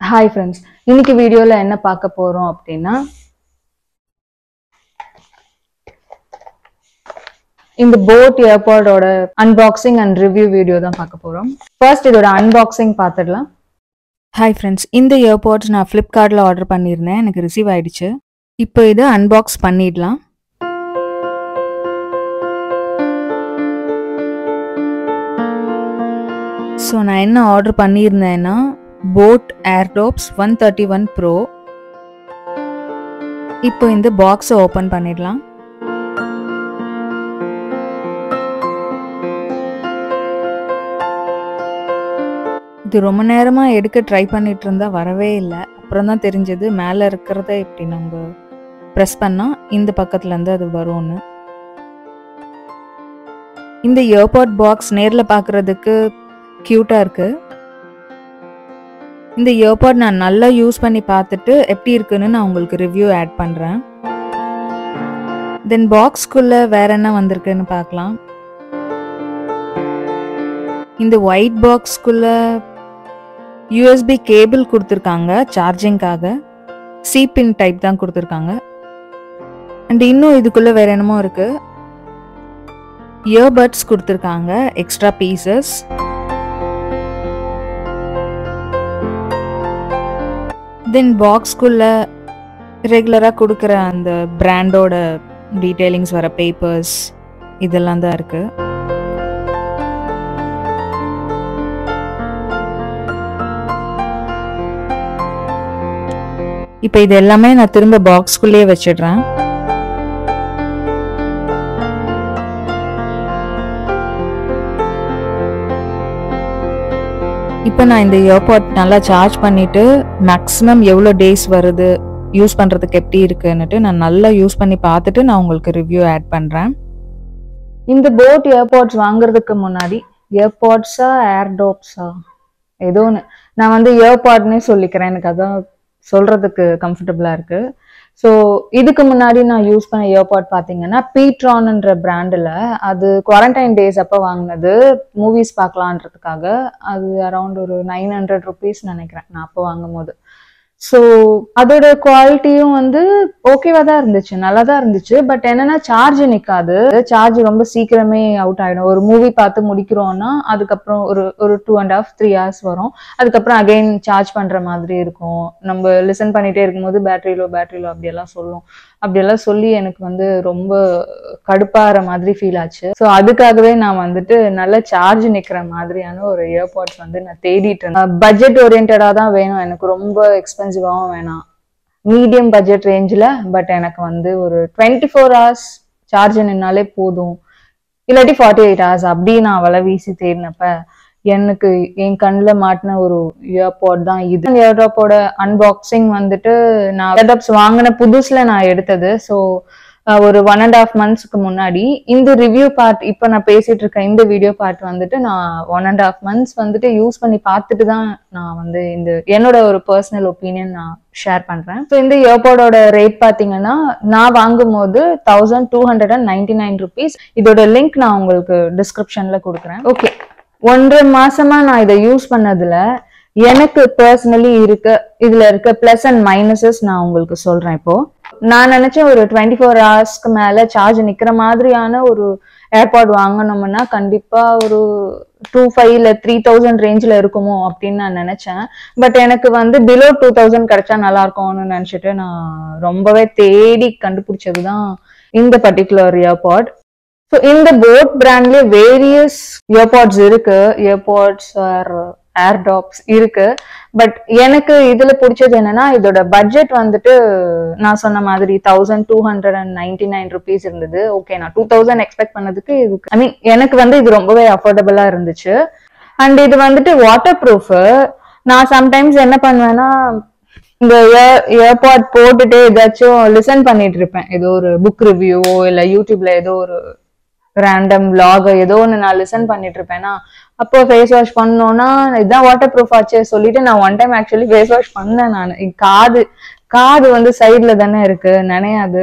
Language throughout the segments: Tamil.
ஹாய் ஃப்ரெண்ட்ஸ் இன்னைக்கு வீடியோல என்ன பார்க்க போறோம் அப்படின்னா இந்த போட் ஏர்பாடோட அன்பாக்சிங் அண்ட் ரிவ்யூ வீடியோ தான் பார்க்க போறோம் ஃபர்ஸ்ட் இதோட அன்பாக்சிங் பார்த்துடலாம் ஹாய் ஃப்ரெண்ட்ஸ் இந்த இயர்பாட்ஸ் நான் ஃப்ளிப்கார்ட்டில் ஆர்டர் பண்ணியிருந்தேன் எனக்கு ரிசீவ் ஆயிடுச்சு இப்போ இதை அன்பாக்ஸ் பண்ணிடலாம் ஸோ நான் என்ன ஆர்டர் பண்ணியிருந்தேன்னா boat airdopes one thirty one pro இப்போ இந்த பாக்ஸை ஓப்பன் பண்ணிடலாம் இது ரொம்ப நேரமாக எடுக்க ட்ரை பண்ணிட்டு இருந்தா வரவே இல்லை அப்புறம் தான் தெரிஞ்சது மேலே இருக்கிறத இப்படி நம்ம ப்ரெஸ் பண்ணால் இந்த பக்கத்துலேருந்து அது வரும்னு இந்த இயர்பாட் பாக்ஸ் நேரில் பார்க்குறதுக்கு க்யூட்டாக இருக்கு இந்த இயர்பாட் நான் நல்லா யூஸ் பண்ணி பார்த்துட்டு எப்படி இருக்குன்னு நான் உங்களுக்கு ரிவ்யூ ஆட் பண்ணுறேன் தென் பாக்ஸ்க்குள்ளே வேற என்ன வந்திருக்குன்னு பார்க்கலாம் இந்த ஒயிட் பாக்ஸ்க்குள்ள யூஎஸ்பி கேபிள் கொடுத்துருக்காங்க சார்ஜிங்காக பின் டைப் தான் கொடுத்துருக்காங்க அண்ட் இன்னும் இதுக்குள்ள வேற என்னமோ இருக்கு இயர்பட்ஸ் கொடுத்துருக்காங்க எக்ஸ்ட்ரா பீசஸ் தென் பாக்ஸ்க்குள்ள ரெகுலராக கொடுக்குற அந்த பிராண்டோட டீட்டெயிலிங்ஸ் வர பேப்பர்ஸ் இதெல்லாம் தான் இருக்குது இப்போ இது எல்லாமே நான் திரும்ப பாக்ஸ்குள்ளேயே வச்சிடுறேன் இப்போ நான் இந்த இயர்பாட் நல்லா சார்ஜ் பண்ணிட்டு மேக்ஸிமம் எவ்வளோ டேஸ் வருது யூஸ் பண்ணுறதுக்கு எப்படி இருக்குன்னுட்டு நான் நல்லா யூஸ் பண்ணி பார்த்துட்டு நான் உங்களுக்கு ரிவ்யூ ஆட் பண்ணுறேன் இந்த போட் ஏர்பாட்ஸ் வாங்குறதுக்கு முன்னாடி ஏர்பாட்ஸா ஏர்டாப்ஸா ஏதோ ஒன்று நான் வந்து ஏர்பாட்னே சொல்லிக்கிறேன் எனக்கு அதான் சொல்றதுக்கு கம்ஃபர்டபுளா இருக்கு ஸோ இதுக்கு முன்னாடி நான் யூஸ் பண்ண இயர்பாட் பார்த்தீங்கன்னா பீட்ரான்ன்ற பிராண்டில் அது குவாரண்டைன் டேஸ் அப்போ வாங்கினது மூவிஸ் பார்க்கலான்றதுக்காக அது அரௌண்ட் ஒரு நைன் ஹண்ட்ரட் ருபீஸ் நினைக்கிறேன் நான் அப்போ வாங்கும் போது ஸோ அதோட குவாலிட்டியும் வந்து ஓகேவா தான் இருந்துச்சு நல்லா தான் இருந்துச்சு பட் என்னன்னா சார்ஜ் நிற்காது சார்ஜ் ரொம்ப சீக்கிரமே அவுட் ஆயிடும் ஒரு மூவி பார்த்து முடிக்கிறோம்னா அதுக்கப்புறம் ஒரு ஒரு two and half three hours வரும் அதுக்கப்புறம் அகைன் சார்ஜ் பண்ற மாதிரி இருக்கும் நம்ம லிசன் பண்ணிட்டே இருக்கும்போது பேட்டரியிலோ பேட்டரியிலோ அப்படியெல்லாம் சொல்லும் அப்படியெல்லாம் சொல்லி எனக்கு வந்து ரொம்ப கடுப்பாகிற மாதிரி ஃபீல் ஆச்சு ஸோ அதுக்காகவே நான் வந்துட்டு நல்ல சார்ஜ் நிற்கிற மாதிரியான ஒரு இயர்பாட்ஸ் வந்து நான் தேடிட்டு இருந்தேன் பட்ஜெட் ஓரியன்டாக தான் வேணும் எனக்கு ரொம்ப எக்ஸ்பென்சிவாகவும் வேணாம் மீடியம் பட்ஜெட் ரேஞ்சில் பட் எனக்கு வந்து ஒரு டுவெண்ட்டி ஃபோர் ஹவர்ஸ் சார்ஜ் நின்னாலே போதும் இல்லாட்டி ஃபார்ட்டி எயிட் ஹவர்ஸ் அப்படி நான் வலை வீசி தேடினப்ப எனக்கு என் கண்ணில் மாட்டின ஒரு இயர்பாட் தான் இது இயர்டாப்போட அன்பாக்சிங் வந்துட்டு நான் இயர்டாப்ஸ் வாங்கின புதுசுல நான் எடுத்தது ஸோ ஒரு ஒன் அண்ட் ஆஃப் மந்த்ஸ்க்கு முன்னாடி இந்த ரிவ்யூ பார்ட் இப்போ நான் பேசிட்டு இருக்க இந்த வீடியோ பார்ட் வந்துட்டு நான் ஒன் அண்ட் ஆஃப் மந்த்ஸ் வந்துட்டு யூஸ் பண்ணி பார்த்துட்டு தான் நான் வந்து இந்த என்னோட ஒரு பர்சனல் ஒப்பீனியன் நான் ஷேர் பண்றேன் ஸோ இந்த இயர்பாடோட ரேட் பார்த்தீங்கன்னா நான் வாங்கும் போது thousand two hundred and ninety nine rupees இதோட லிங்க் நான் உங்களுக்கு டிஸ்கிரிப்ஷன்ல கொடுக்குறேன் ஓகே ஒன்றரை மாசமா நான் இதை யூஸ் பண்ணதுல எனக்கு பர்சனலி இருக்க இதுல இருக்க பிளஸ் அண்ட் மைனஸஸ் நான் உங்களுக்கு சொல்றேன் இப்போ நான் நினைச்சேன் ஒரு டுவெண்ட்டி ஃபோர் ஹவர்ஸ்க்கு மேல சார்ஜ் நிக்கிற மாதிரியான ஒரு ஏர்பாட் வாங்கணும்னா கண்டிப்பா ஒரு டூ ஃபைவ் இல்ல த்ரீ தௌசண்ட் ரேஞ்சில் இருக்குமோ அப்படின்னு நான் நினைச்சேன் பட் எனக்கு வந்து பிலோ டூ தௌசண்ட் கிடைச்சா நல்லா இருக்கும்னு நினைச்சிட்டு நான் ரொம்பவே தேடி கண்டுபிடிச்சது தான் இந்த பர்டிகுலர் இயர்பாட் ஸோ இந்த போட் பிராண்ட்லயே வேரியஸ் இயர்பாட்ஸ் இருக்கு இயர்பாட்ஸ் ஆர் ஏர்டாப்ஸ் இருக்கு பட் எனக்கு இதுல பிடிச்சது என்னன்னா இதோட பட்ஜெட் வந்துட்டு நான் சொன்ன மாதிரி thousand two hundred and ninety nine rupees இருந்தது ஓகே நான் டூ தௌசண்ட் எக்ஸ்பெக்ட் பண்ணதுக்கு இதுக்கு ஐ மீன் எனக்கு வந்து இது ரொம்பவே அஃபோர்டபுளா இருந்துச்சு அண்ட் இது வந்துட்டு வாட்டர் ப்ரூஃப் நான் சம்டைம்ஸ் என்ன பண்ணுவேன்னா இந்த இயர் இயர்பாட் போட்டுட்டு ஏதாச்சும் லிசன் பண்ணிட்டு இருப்பேன் ஏதோ ஒரு புக் ரிவ்யூவோ இல்ல யூடியூப்ல ஏதோ ஒரு ரேண்டம் vlog ஏதோ ஒன்று நான் லிசன் பண்ணிட்டு இருப்பேன்னா அப்போ ஃபேஸ் வாஷ் பண்ணோம்னா இதுதான் வாட்டர் ப்ரூஃப் ஆச்சு சொல்லிட்டு நான் one time actually face wash பண்ணேன் நான் காது காது வந்து சைட்ல தானே இருக்கு நினையாது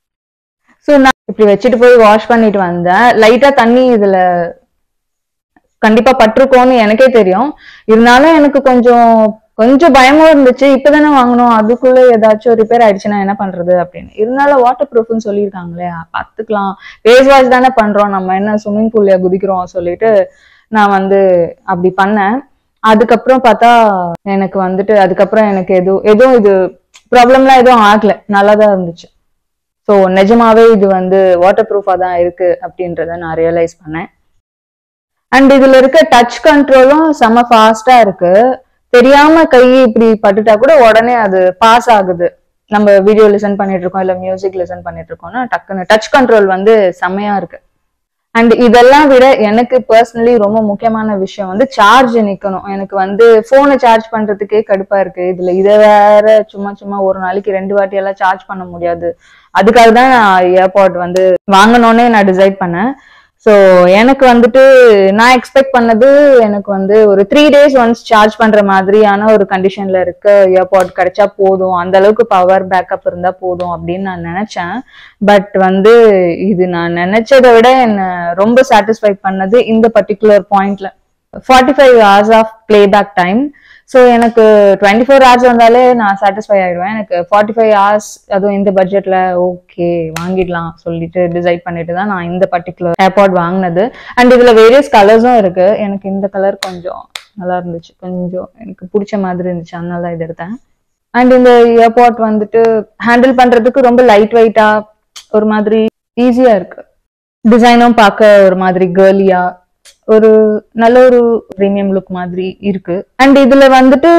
ஸோ நான் இப்படி வச்சுட்டு போய் வாஷ் பண்ணிட்டு வந்தேன் லைட்டா தண்ணி இதுல கண்டிப்பா பட்டிருக்கோன்னு எனக்கே தெரியும் இருந்தாலும் எனக்கு கொஞ்சம் கொஞ்சம் பயமும் இருந்துச்சு இப்பதானே வாங்கணும் அதுக்குள்ள ஏதாச்சும் ரிப்பேர் ஆயிடுச்சுன்னா என்ன பண்றது அப்படின்னு இருந்தாலும் வாட்டர் ப்ரூஃப்னு சொல்லியிருக்காங்களே பார்த்துக்கலாம் ஃபேஸ் வாஷ் தானே பண்றோம் நம்ம என்ன ஸ்விம்மிங் பூல்ல குதிக்கிறோம் சொல்லிட்டு நான் வந்து அப்படி பண்ணேன் அதுக்கப்புறம் பார்த்தா எனக்கு வந்துட்டு அதுக்கப்புறம் எனக்கு எதுவும் எதுவும் இது ப்ராப்ளம்லாம் எதுவும் ஆகல நல்லா தான் இருந்துச்சு ஸோ நிஜமாவே இது வந்து வாட்டர் ப்ரூஃபாக தான் இருக்கு அப்படின்றத நான் ரியலைஸ் பண்ணேன் அண்ட் இதுல இருக்க டச் கண்ட்ரோலும் செம்ம ஃபாஸ்டா இருக்கு தெரியாம கை இப்படி பட்டுட்டா கூட உடனே அது பாஸ் ஆகுது நம்ம வீடியோ லிசன் பண்ணிட்டு இருக்கோம் இல்ல மியூசிக் லிசன் பண்ணிட்டு இருக்கோம்னா டக்குன்னு டச் கண்ட்ரோல் வந்து செம்மையா இருக்கு அண்ட் இதெல்லாம் விட எனக்கு பர்சனலி ரொம்ப முக்கியமான விஷயம் வந்து சார்ஜ் நிக்கணும் எனக்கு வந்து போனை சார்ஜ் பண்றதுக்கே கடுப்பா இருக்கு இதுல இதை வேற சும்மா சும்மா ஒரு நாளைக்கு ரெண்டு வாட்டி எல்லாம் சார்ஜ் பண்ண முடியாது அதுக்காக தான் நான் ஏர்பாட் வந்து வாங்கணும்னே நான் டிசைட் பண்ணேன் ஸோ எனக்கு வந்துட்டு நான் எக்ஸ்பெக்ட் பண்ணது எனக்கு வந்து ஒரு த்ரீ டேஸ் ஒன்ஸ் சார்ஜ் பண்ற மாதிரியான ஒரு கண்டிஷன்ல இருக்க ஏர்பாட் கிடைச்சா போதும் அந்த அளவுக்கு பவர் பேக்கப் இருந்தா போதும் அப்படின்னு நான் நினைச்சேன் பட் வந்து இது நான் நினைச்சதை விட என்ன ரொம்ப சாட்டிஸ்ஃபை பண்ணது இந்த பர்டிகுலர் பாயிண்ட்ல forty five hours of playback time so எனக்கு டுவெண்ட்டி ஃபோர் ஹவர்ஸ் வந்தாலே நான் சாட்டிஸ்ஃபை ஆயிடுவேன் எனக்கு ஃபார்ட்டி ஃபைவ் ஹவர்ஸ் அதுவும் இந்த பட்ஜெட்ல ஓகே வாங்கிடலாம் சொல்லிட்டு டிசைட் பண்ணிட்டு தான் நான் இந்த பர்டிகுலர் ஏர்பாட் வாங்கினது அண்ட் இதுல வேரியஸ் கலர்ஸும் இருக்கு எனக்கு இந்த கலர் கொஞ்சம் நல்லா இருந்துச்சு கொஞ்சம் எனக்கு பிடிச்ச மாதிரி இருந்துச்சு அதனால இது எடுத்தேன் அண்ட் இந்த ஏர்பாட் வந்துட்டு ஹேண்டில் பண்றதுக்கு ரொம்ப லைட் வெயிட்டா ஒரு மாதிரி ஈஸியா இருக்கு டிசைனும் பார்க்க ஒரு மாதிரி கேர்லியா ஒரு நல்ல ஒரு ப்ரீமியம் லுக் மாதிரி இருக்கு அண்ட் இதுல வந்துட்டு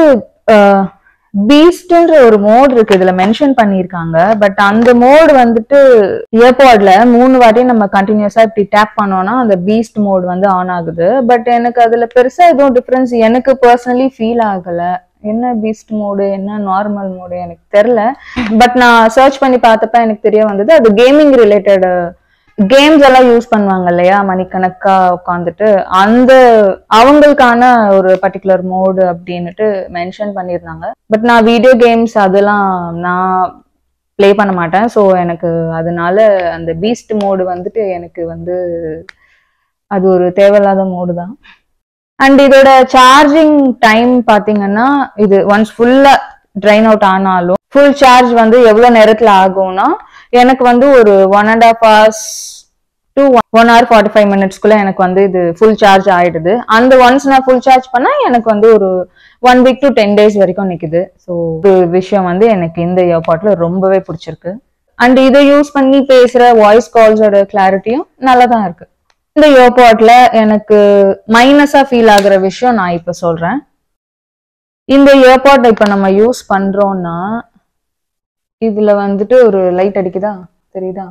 பீஸ்ட்ன்ற ஒரு மோட் இருக்கு இதுல மென்ஷன் பண்ணியிருக்காங்க பட் அந்த மோட் வந்துட்டு இயர்பாட்ல மூணு வாட்டி நம்ம கண்டினியூஸா இப்படி டேப் பண்ணோம்னா அந்த பீஸ்ட் மோட் வந்து ஆன் ஆகுது பட் எனக்கு அதுல பெருசா எதுவும் டிஃபரன்ஸ் எனக்கு பர்சனலி ஃபீல் ஆகல என்ன பீஸ்ட் மோடு என்ன நார்மல் மோடு எனக்கு தெரியல பட் நான் சர்ச் பண்ணி பார்த்தப்ப எனக்கு தெரிய வந்தது அது கேமிங் ரிலேட்டட் கேம்ஸ் எல்லாம் யூஸ் பண்ணுவாங்க இல்லையா மணிக்கணக்கா உட்காந்துட்டு அந்த அவங்களுக்கான ஒரு பர்டிகுலர் மோடு அப்படின்னுட்டு மென்ஷன் பண்ணியிருந்தாங்க பட் நான் வீடியோ கேம்ஸ் அதெல்லாம் நான் ப்ளே பண்ண மாட்டேன் ஸோ எனக்கு அதனால அந்த பீஸ்ட் மோடு வந்துட்டு எனக்கு வந்து அது ஒரு தேவையில்லாத மோடு தான் அண்ட் இதோட சார்ஜிங் டைம் பார்த்தீங்கன்னா இது ஒன்ஸ் ஃபுல்லா ட்ரைன் அவுட் ஆனாலும் ஃபுல் சார்ஜ் வந்து எவ்வளோ நேரத்தில் ஆகும்னா எனக்கு வந்து ஒரு one and half hours to one hour forty five மினிட்ஸ்க்குள்ள எனக்கு வந்து இது ஃபுல் சார்ஜ் ஆயிடுது அந்த ஒன்ஸ் நான் ஃபுல் சார்ஜ் பண்ணா எனக்கு வந்து ஒரு one week to ten days வரைக்கும் நிக்குது ஸோ ஒரு விஷயம் வந்து எனக்கு இந்த இயர்பாட்ல ரொம்பவே பிடிச்சிருக்கு அண்ட் இதை யூஸ் பண்ணி பேசுற வாய்ஸ் கால்ஸோட கிளாரிட்டியும் நல்லா தான் இருக்கு இந்த இயர்பாட்ல எனக்கு மைனஸா ஃபீல் ஆகுற விஷயம் நான் இப்ப சொல்றேன் இந்த இயர்பாட் இப்ப நம்ம யூஸ் பண்றோம்னா இதுல வந்துட்டு ஒரு லைட் அடிக்குதா தெரியுதா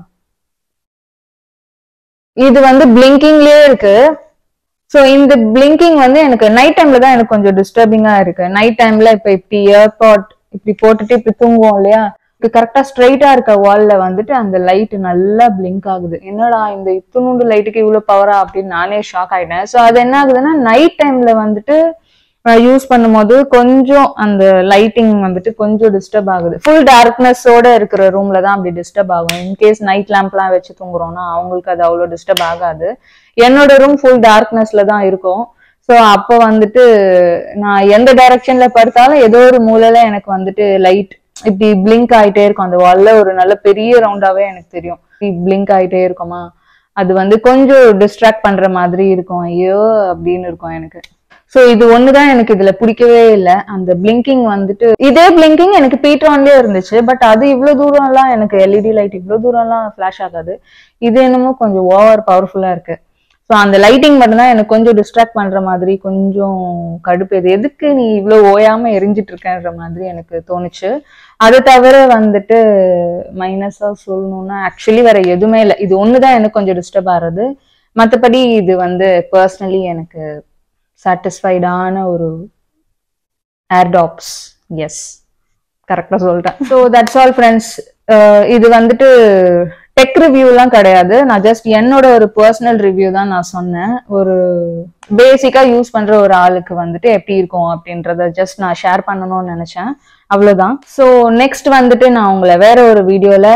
இது வந்து பிளிங்கிங்லயே இருக்கு ஸோ இந்த பிளிங்கிங் வந்து எனக்கு நைட் டைம்ல தான் எனக்கு கொஞ்சம் டிஸ்டர்பிங்கா இருக்கு நைட் டைம்ல இப்ப இப்படி இயர்பாட் இப்படி போட்டுட்டு இப்படி தூங்குவோம் இல்லையா இது கரெக்டா ஸ்ட்ரைட்டா இருக்க வால்ல வந்துட்டு அந்த லைட் நல்லா பிளிங்க் ஆகுது என்னடா இந்த இத்துணுண்டு லைட்டுக்கு இவ்வளவு பவரா அப்படின்னு நானே ஷாக் ஆயிட்டேன் ஸோ அது என்ன ஆகுதுன்னா நைட் டைம்ல வந்துட்டு யூஸ் பண்ணும்போது கொஞ்சம் அந்த லைட்டிங் வந்துட்டு கொஞ்சம் டிஸ்டர்ப் ஆகுது ஃபுல் டார்க்னஸோட இருக்கிற ரூம்ல தான் அப்படி டிஸ்டர்ப் ஆகும் இன்கேஸ் நைட் லேம்ப்லாம் வச்சு தூங்குறோம்னா அவங்களுக்கு அது அவ்வளோ டிஸ்டர்ப் ஆகாது என்னோட ரூம் ஃபுல் டார்க்னஸ்ல தான் இருக்கும் ஸோ அப்போ வந்துட்டு நான் எந்த டைரக்ஷன்ல படுத்தாலும் ஏதோ ஒரு மூலையில எனக்கு வந்துட்டு லைட் இப்படி பிளிங்க் ஆயிட்டே இருக்கும் அந்த வால்ல ஒரு நல்ல பெரிய ரவுண்டாவே எனக்கு தெரியும் பிளிங்க் ஆயிட்டே இருக்குமா அது வந்து கொஞ்சம் டிஸ்ட்ராக்ட் பண்ற மாதிரி இருக்கும் ஐயோ அப்படின்னு இருக்கும் எனக்கு ஸோ இது ஒண்ணுதான் எனக்கு இதுல பிடிக்கவே இல்லை அந்த பிளிங்கிங் வந்துட்டு இதே பிளிங்கிங் எனக்கு பீட்ரான்லயே இருந்துச்சு பட் அது இவ்வளவு தூரம்லாம் எனக்கு எல்இடி லைட் இவ்வளவு தூரம்லாம் ஃபிளாஷ் ஆகாது இது என்னமோ கொஞ்சம் ஓவர் பவர்ஃபுல்லா இருக்கு ஸோ அந்த லைட்டிங் மட்டும்தான் எனக்கு கொஞ்சம் டிஸ்ட்ராக்ட் பண்ற மாதிரி கொஞ்சம் கடுப்பு இது எதுக்கு நீ இவ்வளோ ஓயாம எரிஞ்சிட்டு இருக்கன்ற மாதிரி எனக்கு தோணுச்சு அது தவிர வந்துட்டு மைனஸா சொல்லணும்னா ஆக்சுவலி வேற எதுவுமே இல்லை இது ஒண்ணுதான் எனக்கு கொஞ்சம் டிஸ்டர்ப் ஆகுறது மற்றபடி இது வந்து பர்சனலி எனக்கு சாட்டிஸ்ஃபைடான ஒரு ஏர்டாப்ஸ் எஸ் கரெக்டாக சொல்லிட்டேன் ஸோ தட்ஸ் ஆல் ஃப்ரெண்ட்ஸ் இது வந்துட்டு டெக் ரிவ்யூலாம் கிடையாது நான் ஜஸ்ட் என்னோட ஒரு பர்சனல் ரிவ்யூ தான் நான் சொன்னேன் ஒரு பேசிக்கா யூஸ் பண்ற ஒரு ஆளுக்கு வந்துட்டு எப்படி இருக்கும் அப்படின்றத ஜஸ்ட் நான் ஷேர் பண்ணணும்னு நினைச்சேன் அவ்வளவுதான் ஸோ நெக்ஸ்ட் வந்துட்டு நான் உங்களை வேற ஒரு வீடியோல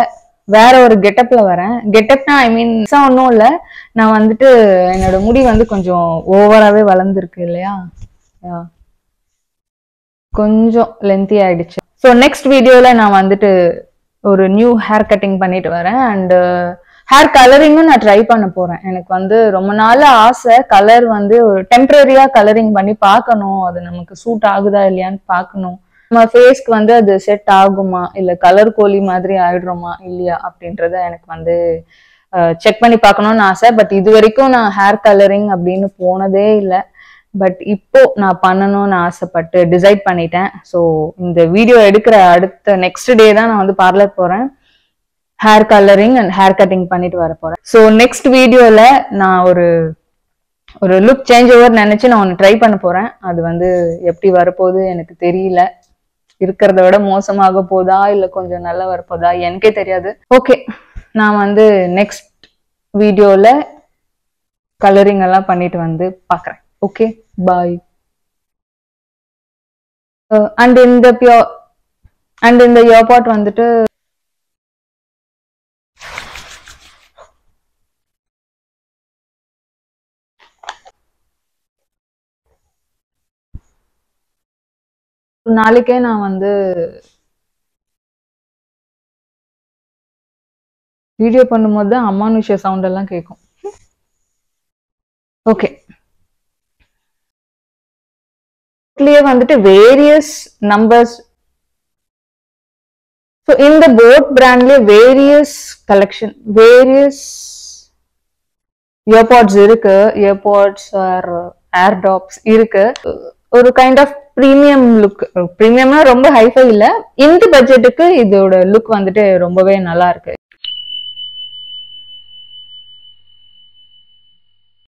வேற ஒரு கெட்டப்ல வரேன் கெட்டப்னா ஐ மீன் ஒன்றும் இல்லை நான் வந்துட்டு என்னோட முடி வந்து கொஞ்சம் ஓவராகவே வளர்ந்துருக்கு இல்லையா Yeah. கொஞ்சம் லென்த்தி ஆயிடுச்சு ஸோ நெக்ஸ்ட் வீடியோவில் நான் வந்துட்டு ஒரு நியூ ஹேர் கட்டிங் பண்ணிட்டு வரேன் அண்ட் ஹேர் கலரிங்கும் நான் ட்ரை பண்ண போறேன் எனக்கு வந்து ரொம்ப நாள் ஆசை கலர் வந்து ஒரு டெம்பரரியா கலரிங் பண்ணி பார்க்கணும் அது நமக்கு சூட் ஆகுதா இல்லையான்னு பார்க்கணும் நம்ம ஃபேஸ்க்கு வந்து அது செட் ஆகுமா இல்ல கலர் கோலி மாதிரி ஆயிடுறோமா இல்லையா அப்படின்றத எனக்கு வந்து செக் பண்ணி பார்க்கணும்னு ஆசை பட் இது வரைக்கும் நான் ஹேர் கலரிங் அப்படின்னு போனதே இல்லை பட் இப்போ நான் பண்ணணும்னு ஆசைப்பட்டு டிசைட் பண்ணிட்டேன் ஸோ இந்த வீடியோ எடுக்கிற அடுத்த நெக்ஸ்ட் டே தான் நான் வந்து பார்லர் போறேன் hair colouring and hair cutting பண்ணிட்டு வர போறேன் ஸோ நெக்ஸ்ட் வீடியோல நான் ஒரு ஒரு லுக் சேஞ்ச் ஓவர் நினைச்சு நான் ஒன்று ட்ரை பண்ண போறேன் அது வந்து எப்படி வரப்போகுது எனக்கு தெரியல இருக்கிறத விட மோசமாக போதா இல்ல கொஞ்சம் நல்லா வரப்போதா எனக்கே தெரியாது ஓகே நான் வந்து நெக்ஸ்ட் வீடியோல கலரிங் எல்லாம் பண்ணிட்டு வந்து பார்க்கறேன் ஓகே பாய் அண்ட் இந்த பியோ அண்ட் இந்த இயர்பாட் வந்துட்டு நாளைக்கே நான் வந்து வீடியோ பண்ணும்போது தான் அம்மானுஷ சவுண்ட் எல்லாம் கேட்கும் ஓகே இதுலயே வந்துட்டு வேரியஸ் நம்பர்ஸ் ஸோ இந்த போட் பிராண்ட்லயே வேரியஸ் கலெக்ஷன் வேரியஸ் இயர்பாட்ஸ் இருக்கு இயர்பாட்ஸ் ஆர் ஏர்டாப்ஸ் இருக்கு ஒரு கைண்ட் ஆஃப் ப்ரீமியம் லுக் ப்ரீமியம்னா ரொம்ப ஹைஃபை இல்ல இந்த பட்ஜெட்டுக்கு இதோட லுக் வந்துட்டு ரொம்பவே நல்லா இருக்கு